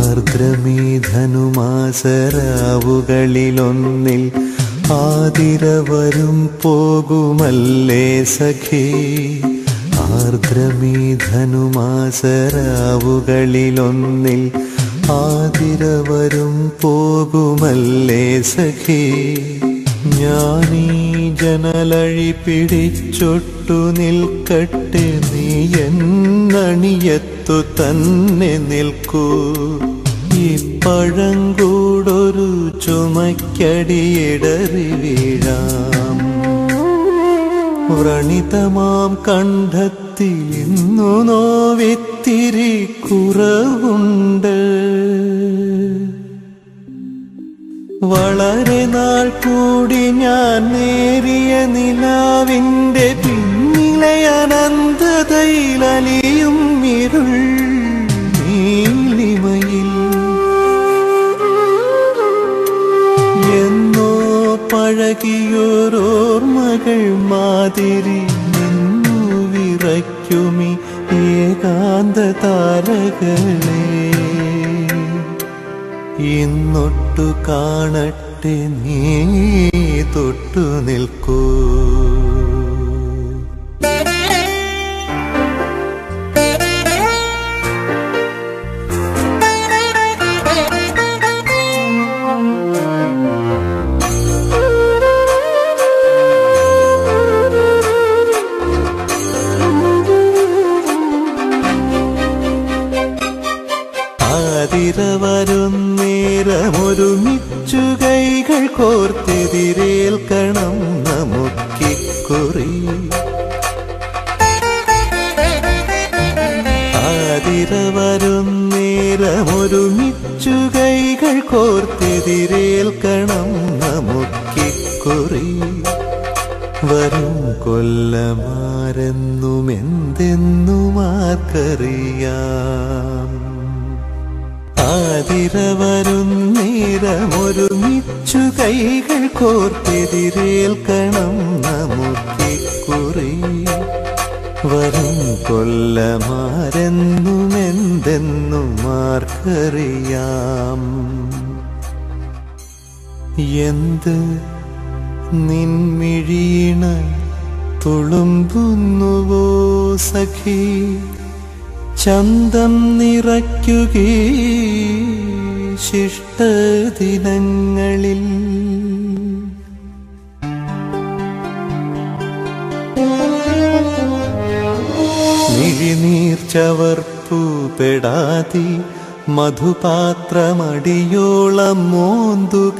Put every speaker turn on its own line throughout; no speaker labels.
ആർദ്രമീ ധനുമാസരാവുകളിലൊന്നിൽ ആതിര വരും പോകുമല്ലേ സഖേ ആർദ്രമീ ധനുമാസരാവുകളിലൊന്നിൽ ആതിര വരും പോകുമല്ലേ സഖേ ഞാനീ ജനലഴി പിടിച്ചൊട്ടു നിൽക്കട്ടെ നീ എന്നണിയത്തു തന്നെ നിൽക്കൂ ഈ പഴങ്കൂടൊരു ചുമക്കടിയിടറി വീഴാം വ്രണിതമാം കണ്ഠത്തിൽ ഇന്നു നോവിത്തിരി കുറവുണ്ട് വളരെ നാൾ കൂടി ഞാൻ നേരിയ നിലാവിൻ്റെ പിന്നിലെ അനന്തതയിലലിയും ഇരുൾ നീലിമയിൽ എന്നോ പഴകിയോരോർമകൾ മാതിരി നിന്നു വിറയ്ക്കുമി ഏകാന്ത താരകളേ ഇന്നൊട്ടു കാണട്ടെ നീ തൊട്ടു നിൽക്കൂ ആതിര വരുന്നേരമൊരുമിച്ചു കൈകൾ കോർത്തെതിരേൽക്കണം നമുക്കിക്കുറി ആതിര വരുന്നേരമൊരുമിച്ചു കൈകൾ കോർത്തെതിരേൽക്കണം നമുക്കിക്കുറി വരും കൊല്ലമാരെന്നും എന്തെന്നും ആർക്കറിയാം ആതിര വരുന്നേരമൊരുമിച്ചു കൈകൾ കോർത്തെതിരേൽക്കണം നമുക്കിക്കുറി വരും കൊല്ലമാരെന്നും എന്തെന്നും ആർക്കറിയാം എന്ത് നിൻമിഴീണ തുളുമ്പുന്നുവോ സഖി ചന്തം നിറയ്ക്കുകേ ശിഷ്ടദിനങ്ങളിൽ മിഴിനീർ ചവർപ്പു പെടാതി മധുപാത്രമടിയോളം മോന്തുക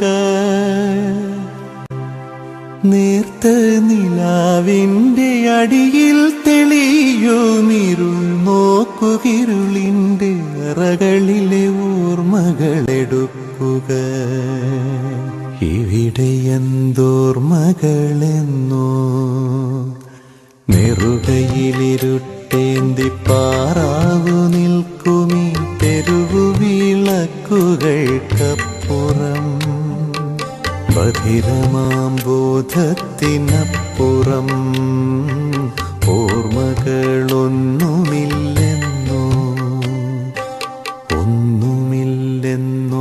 നേർത്ത നിലാവിൻ്റെ അടിയിൽ തെളിയുമിരുൾ നോക്കുകിരുളിൻ്റെ അറകളിലെ ഓർമ്മകളെടുക്കുക ഇവിടെ എന്തോർമ്മകളെന്നോ നെറുകയിലിരുട്ടേന്തി പാറാവു നിൽക്കുമീ തെരുവു വിളക്കുകൾക്കപ്പുറം ബധിരമാം ബോധത്തിനപ്പുറം ഓർമ്മകളൊന്നുമില്ലെന്നോ ഒന്നുമില്ലെന്നോ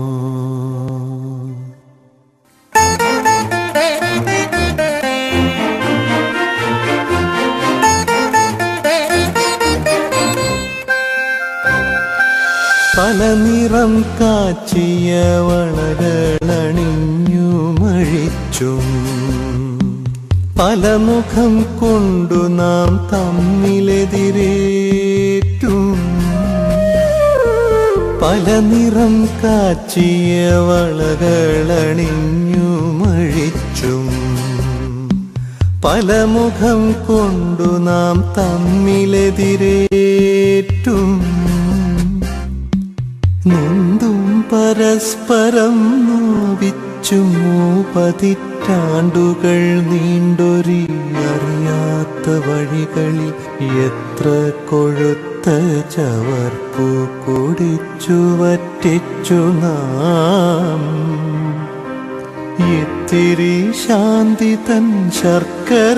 പല നിറം കാച്ചിയ വളകളണിഞ്ഞു മഴിച്ചും പല മുഖം കൊണ്ടു നാം തമ്മിലെതിരേറ്റും പല നിറം കാച്ചിയ വളകളണിഞ്ഞു മഴിച്ചും പല മുഖം കൊണ്ടു നാം തമ്മിലെതിരേറ്റും നൊന്തും പരസ്പരം നോവിച്ചും പതിറ്റാണ്ടുകൾ നീണ്ടൊരി അറിയാത്ത വഴികളിൽ എത്ര കൊഴുത്ത ചവർപ്പു കുടിച്ചു വറ്റിച്ചു നാം ഇത്തിരി ശാന്തി തൻ ശർക്കര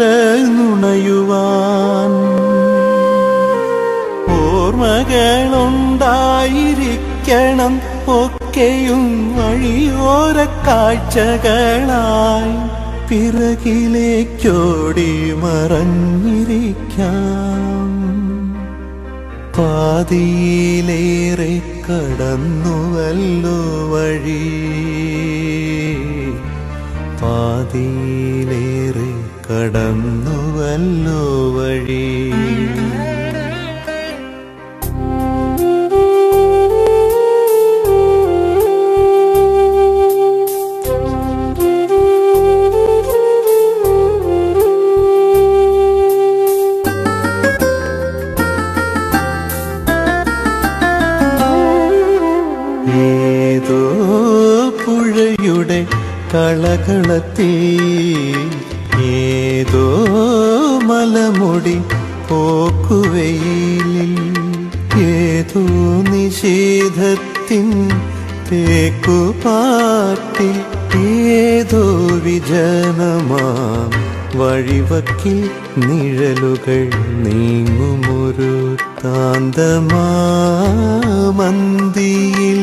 നുണയുവാൻ ഓർമ്മകളുണ്ടായിരിക്കും വഹിക്കണം ഒക്കെയും വഴിയോര കാഴ്ചകളായി പിറകിലേക്കോടി മറഞ്ഞിരിക്കാം പാതിയിലേറെ കടന്നുവല്ലോ വഴി പാതിയിലേറെ കടന്നുവല്ലോ വഴി ഏതോ പുഴയുടെ കളകളത്തിൽ ഏതോ മലമുടി പോക്കുവെയിലിൽ ഏതോ നിഷേധത്തിൻ തേക്കുപാട്ടിൽ ഏതോ വിജനമാം വഴിവക്കിൽ നിഴലുകൾ നീങ്ങുമൊരു താന്തമാമന്തിയിൽ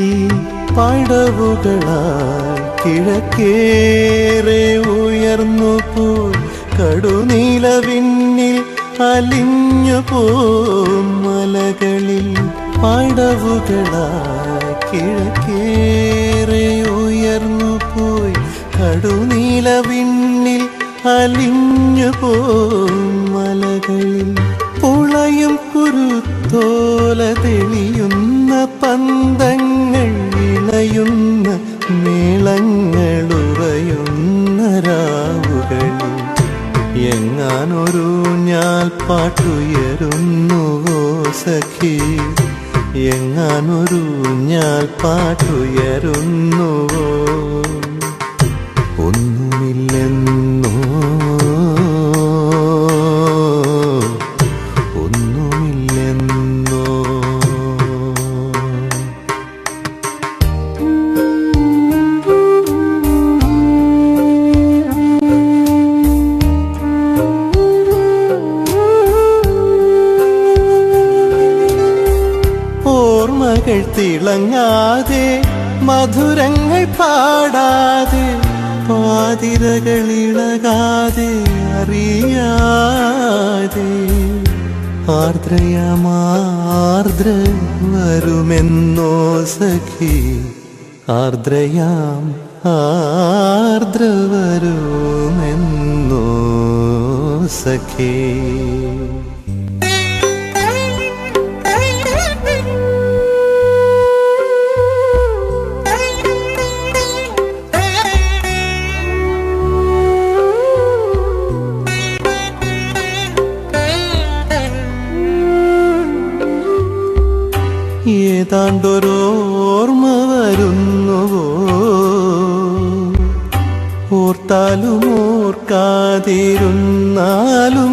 പടവുകളാൽ കിഴക്കേറെ ഉയർന്നു പോയി കടുനീലവിണ്ണിൽ അലിഞ്ഞു പോം മലകളിൽ പടവുകളാൽ കിഴക്കേറെ ഉയർന്നു പോയി കടുനീലവിണ്ണിൽ അലിഞ്ഞു പോം മലകളിൽ പുളയും കുരുത്തോല തെളിയുന്ന പന്തങ്ങൾ ഇളയുന്ന മേളങ്ങളുറയുന്ന രാവുകളിൽ എങ്ങാനൊരു ഞാൻ പാട്ടുയരുന്നുവോ സഖി എങ്ങാനൊരു ഞാൻ പാട്ടുയരുന്നുവോ ഒന്നുമില്ലെന്നോ ഒന്നുമില്ലെന്നോ ഓർമ്മകൾ തിളങ്ങാതെ മധുരങ്ങൾ പാടാതെ പാതിരകൾ ഇളകാതെ അറിയാതെ ആർദ്രയമാർദ്ര വരുമെന്നോ സഖി ആർദ്രയാം ആർദ്ര വരുമെന്നോ സഖി ഏതാണ്ടൊരോർമ്മ വരുന്നുവോ ഓർത്താലും ഓർക്കാതിരുന്നാലും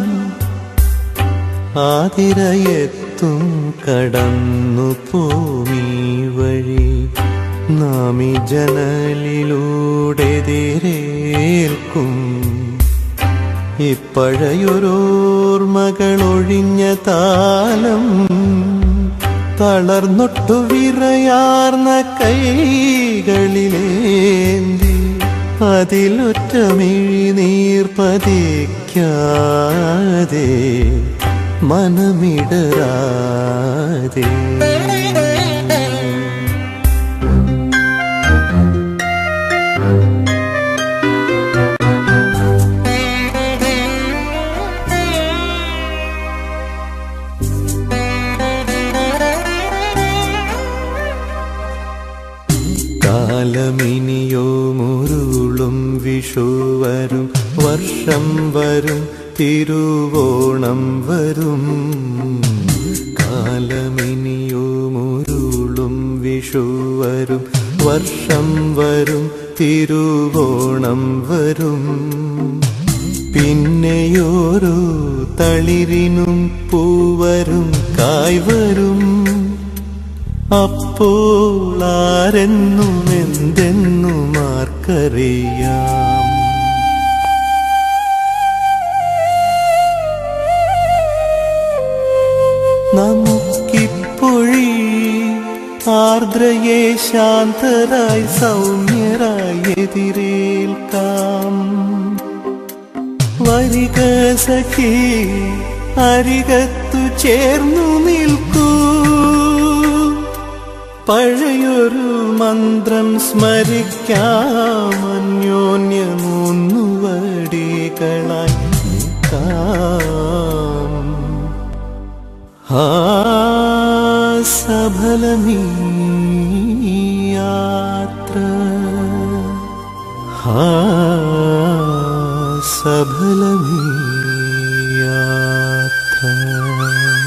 ആതിരയെത്തും കടന്നു പോമീ വഴി നാമി ജനലിലൂടെ എതിരേൽക്കും ഇപ്പഴയൊരോർമ്മകളൊഴിഞ്ഞ താലം തളർന്നൊട്ടു വിറയാർന്ന കൈകളിലേന്തി അതിലൊറ്റ മിഴിനീർ പതിക്കാതെ മനമിടരാതെ കാലമിനിയോ മുരുളും വിഷു വരും വർഷം വരും തിരുവോണം വരും കാലമിനിയോ മുരുളും വിഷു വരും വർഷം വരും തിരുവോണം വരും പിന്നെയോരോ തളിരിനും പൂവരും കായ് വരും അപ്പോൾ ആരെന്നും എന്തെന്നും ആർക്കറിയാം നമുക്കിപ്പൊഴി ആർ ആർദ്രയെ ശാന്തരായി സൗമ്യരായി എതിരേൽക്കാം വരിക സഖി അരികത്തു ചേർന്നു നിൽക്കൂ പഴയൊരു മന്ത്രം സ്മരിക്കാം അന്യോന്യമൊന്നുവടികളായി നിൽക്കാം ആ സഫലമീ യാത്ര ആ സഫലമീ യാത്ര